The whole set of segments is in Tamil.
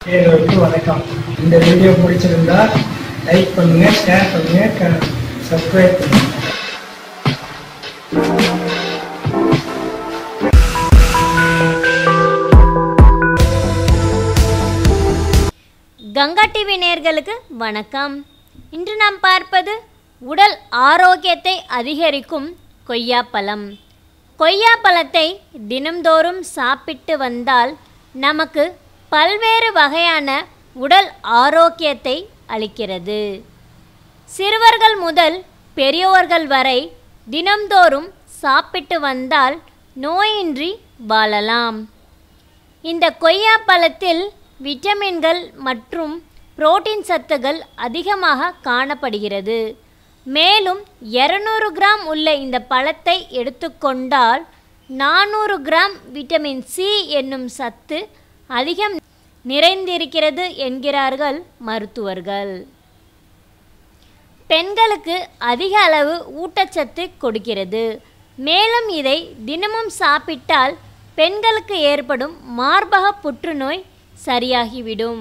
நேயர்களுக்கு வணக்கம் இந்த வீடியோ பிடிச்சிருந்தா லைக் பண்ணுங்க ஷேர் பண்ணுங்க சப்ஸ்கிரைப் பண்ணுங்க கங்கா டிவி நேயர்களுக்கு வணக்கம் இன்று நாம் பார்ப்பது உடல் ஆரோக்கியத்தை அதிகரிக்கும் கொய்யாப்பழம் கொய்யாப்பழத்தை தினம்தோறும் சாப்பிட்டு வந்தால் நமக்கு பல்வேறு வகையான உடல் ஆரோக்கியத்தை அளிக்கிறது சிறுவர்கள் முதல் பெரியவர்கள் வரை தினம்தோறும் சாப்பிட்டு வந்தால் நோயின்றி வாழலாம் இந்த கொய்யா பழத்தில் விட்டமின்கள் மற்றும் புரோட்டீன் சத்துகள் அதிகமாக காணப்படுகிறது மேலும் 200 கிராம் உள்ள இந்த பழத்தை எடுத்துக்கொண்டால் நானூறு கிராம் விட்டமின் சி என்னும் சத்து அதிகம் நிறைந்திருக்கிறது என்கிறார்கள் மருத்துவர்கள் பெண்களுக்கு அதிக அளவு ஊட்டச்சத்து கொடுக்கிறது மேலும் இதை தினமும் சாப்பிட்டால் பெண்களுக்கு ஏற்படும் மார்பக புற்றுநோய் சரியாகிவிடும்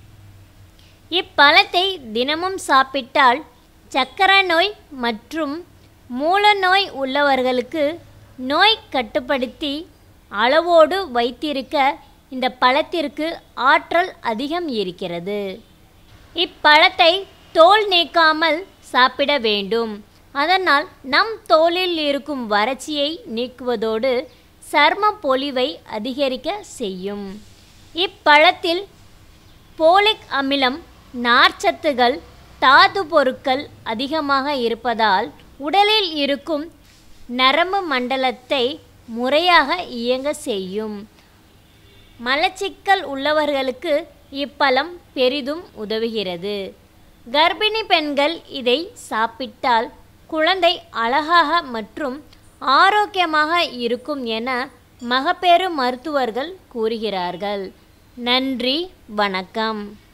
இப்பழத்தை தினமும் சாப்பிட்டால் சக்கரை நோய் மற்றும் மூலநோய் உள்ளவர்களுக்கு நோய் கட்டுப்படுத்தி அளவோடு வைத்திருக்க இந்த பழத்திற்கு ஆற்றல் அதிகம் இருக்கிறது இப்பழத்தை தோல் நீக்காமல் சாப்பிட வேண்டும் அதனால் நம் தோலில் இருக்கும் வறட்சியை நீக்குவதோடு சர்ம பொலிவை அதிகரிக்க செய்யும் இப்பழத்தில் போலிக் அமிலம் நார்ச்சத்துகள் தாது பொருட்கள் அதிகமாக இருப்பதால் உடலில் இருக்கும் நரம்பு மண்டலத்தை முறையாக இயங்க செய்யும் மலச்சிக்கல் உள்ளவர்களுக்கு இப்பழம் பெரிதும் உதவுகிறது கர்ப்பிணி பெண்கள் இதை சாப்பிட்டால் குழந்தை அழகாக மற்றும் ஆரோக்கியமாக இருக்கும் என மகப்பேறு மருத்துவர்கள் கூறுகிறார்கள் நன்றி வணக்கம்